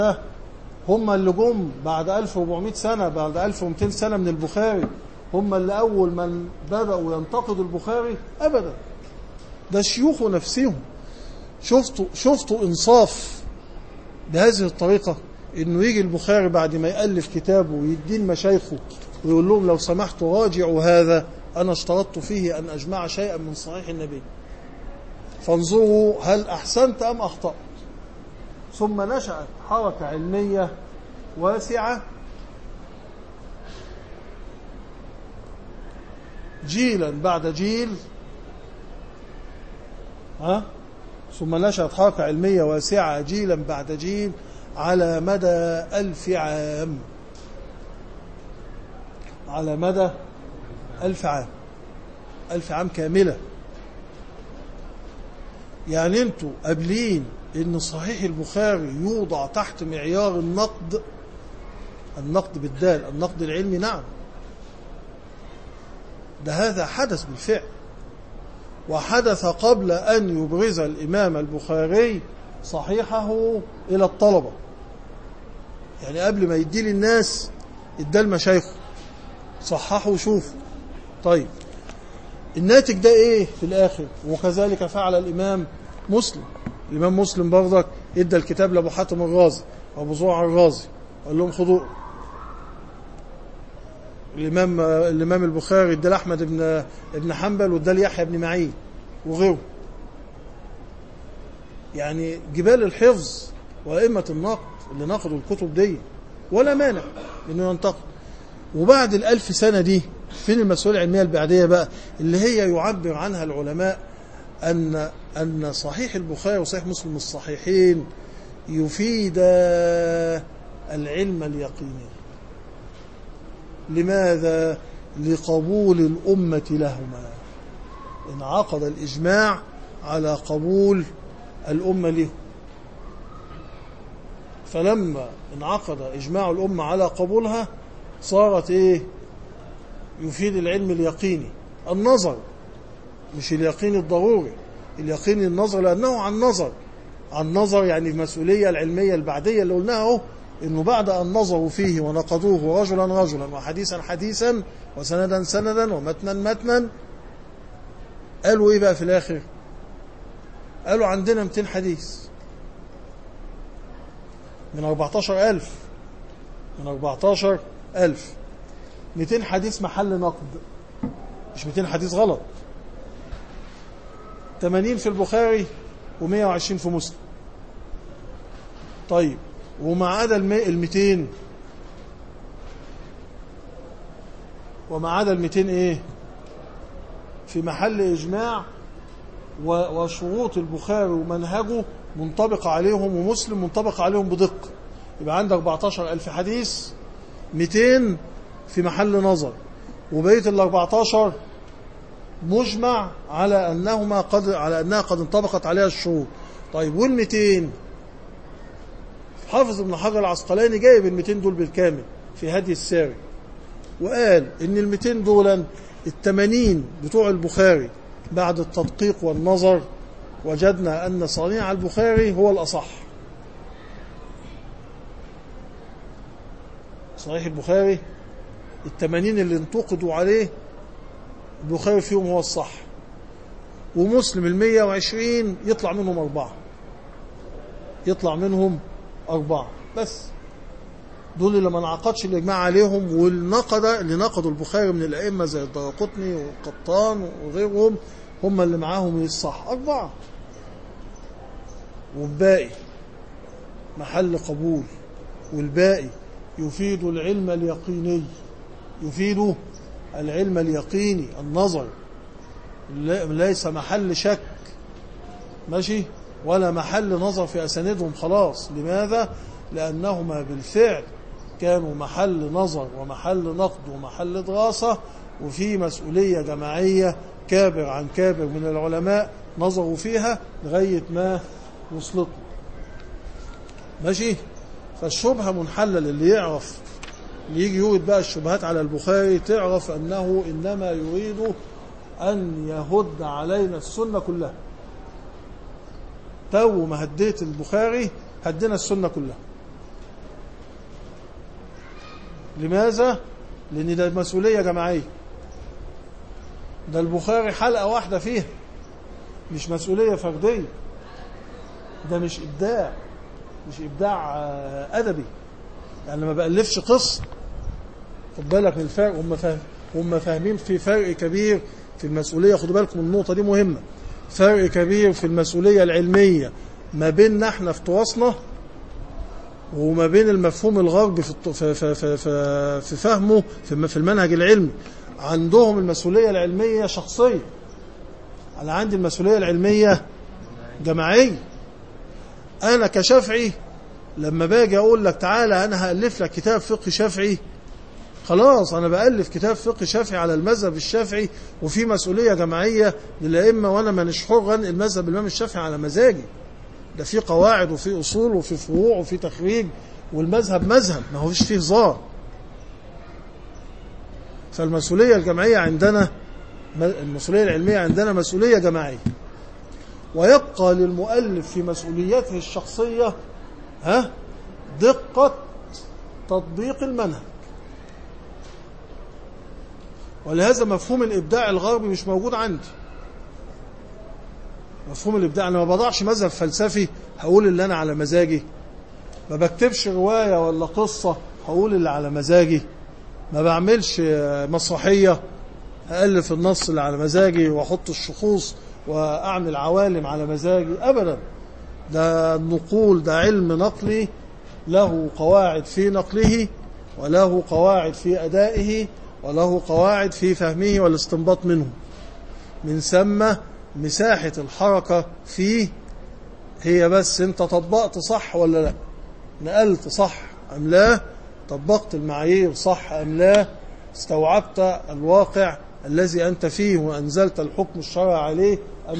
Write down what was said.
هم اللي جم بعد 1400 سنة بعد 1200 سنة من البخاري هم اللي أول من بدأوا ينتقدوا البخاري أبدا ده شيوخه نفسهم شفتوا شفتوا إنصاف بهذه الطريقة إنه يجي البخاري بعد ما يألف كتابه ويدين مشايخه ويقول لهم لو سمحتوا راجعوا هذا أنا اشترطت فيه أن أجمع شيئا من صحيح النبي فانظروا هل أحسنت أم أخطأت ثم نشأت حركة علمية واسعة جيلا بعد جيل ها ثم نشأت حركة علمية واسعة جيلا بعد جيل على مدى ألف عام على مدى ألف عام ألف عام كاملة يعني انتوا قابلين ان صحيح البخاري يوضع تحت معيار النقد النقد بالدال النقد العلمي نعم ده هذا حدث بالفعل وحدث قبل أن يبرز الإمام البخاري صحيحه إلى الطلبة يعني قبل ما يدي للناس ادى المشايخه صححوا وشوفوا طيب الناتج ده ايه في الاخر وكذلك فعل الامام مسلم الامام مسلم برضك ادى الكتاب لابو حاتم الرازي وابو زرع الرازي قال لهم خذوا الامام الامام البخاري ادى لاحمد بن ابن حنبل وادى ليحيى بن معين وغيره يعني جبال الحفظ وائمه النقد اللي نقدوا الكتب دي ولا مانع انه ينتقد وبعد الألف سنة دي فين المسؤولية العلمية البعدية بقى اللي هي يعبر عنها العلماء أن أن صحيح البخاري وصحيح مسلم الصحيحين يفيد العلم اليقيني لماذا؟ لقبول الأمة لهما انعقد الإجماع على قبول الأمة له فلما انعقد إجماع الأمة على قبولها صارت إيه يفيد العلم اليقيني النظر مش اليقين الضروري اليقين النظر لأنه عن نظر عن نظر يعني المسؤولية العلمية البعدية اللي قلناها اهو انه بعد ان نظروا فيه ونقضوه رجلا رجلا وحديثا حديثا وسندا سندا ومتنا متنا قالوا ايه بقى في الاخر قالوا عندنا 200 حديث من 14000 من 14000 200 حديث محل نقد مش 200 حديث غلط 80 في البخاري و120 في مسلم طيب وما عدا ال 200 وما عدا ال 200 ايه في محل اجماع وشروط البخاري ومنهجه منطبق عليهم ومسلم منطبق عليهم بدقه يبقى عندك 14000 حديث 200 في محل نظر وبقيه ال 14 مجمع على انهما قد على انها قد انطبقت عليها الشروط طيب وال 200 حافظ ابن حجر العسقلاني جايب ال 200 دول بالكامل في هدي الساري وقال ان ال 200 دول ال 80 بتوع البخاري بعد التدقيق والنظر وجدنا ان صنيع البخاري هو الاصح صحيح البخاري الثمانين اللي انتقدوا عليه البخاري فيهم هو الصح ومسلم المية وعشرين يطلع منهم أربعة يطلع منهم أربعة بس دول اللي ما انعقدش الإجماع عليهم والنقد اللي نقدوا البخاري من الأئمة زي الدرقطني والقطان وغيرهم هم اللي معاهم الصح أربعة والباقي محل قبول والباقي يفيد العلم اليقيني يفيد العلم اليقيني النظر ليس محل شك ماشي ولا محل نظر في أساندهم خلاص لماذا لأنهما بالفعل كانوا محل نظر ومحل نقد ومحل دراسة وفي مسؤولية جماعية كابر عن كابر من العلماء نظروا فيها لغاية ما وصلتنا ماشي فالشبهة منحلة اللي يعرف اللي يجي يورد بقى الشبهات على البخاري تعرف أنه إنما يريد أن يهد علينا السنة كلها تو ما هديت البخاري هدينا السنة كلها لماذا؟ لأن ده مسؤولية جماعية ده البخاري حلقة واحدة فيها مش مسؤولية فردية ده مش إبداع مش إبداع آه، أدبي يعني ما بألفش قصة خد بالك من الفرق هم فاهم هم فاهمين في فرق كبير في المسؤولية خدوا بالكم النقطة دي مهمة فرق كبير في المسؤولية العلمية ما بيننا احنا في تواصلنا وما بين المفهوم الغربي في في في في, في, في فهمه في في المنهج العلمي عندهم المسؤولية العلمية شخصية أنا عندي المسؤولية العلمية جماعية أنا كشافعي لما باجي أقول لك تعالى أنا هألف لك كتاب فقه شافعي خلاص أنا بألف كتاب فقه شافعي على المذهب الشافعي وفي مسؤولية جماعية للأئمة وأنا مانيش حر أنقل مذهب الإمام الشافعي على مزاجي ده في قواعد وفي أصول وفي فروع وفي تخريج والمذهب مذهب ما هوش فيه هزار فالمسؤولية الجماعية عندنا المسؤولية العلمية عندنا مسؤولية جماعية ويبقى للمؤلف في مسؤوليته الشخصية ها دقة تطبيق المنهج ولهذا مفهوم الإبداع الغربي مش موجود عندي مفهوم الإبداع أنا ما بضعش مذهب فلسفي هقول اللي أنا على مزاجي ما بكتبش رواية ولا قصة هقول اللي على مزاجي ما بعملش مسرحية ألف النص اللي على مزاجي وأحط الشخوص وأعمل عوالم على مزاجي أبدا ده النقول ده علم نقلي له قواعد في نقله وله قواعد في أدائه وله قواعد في فهمه والاستنباط منه من ثم مساحة الحركة فيه هي بس انت طبقت صح ولا لا نقلت صح أم لا طبقت المعايير صح أم لا استوعبت الواقع الذي أنت فيه وأنزلت الحكم الشرعي عليه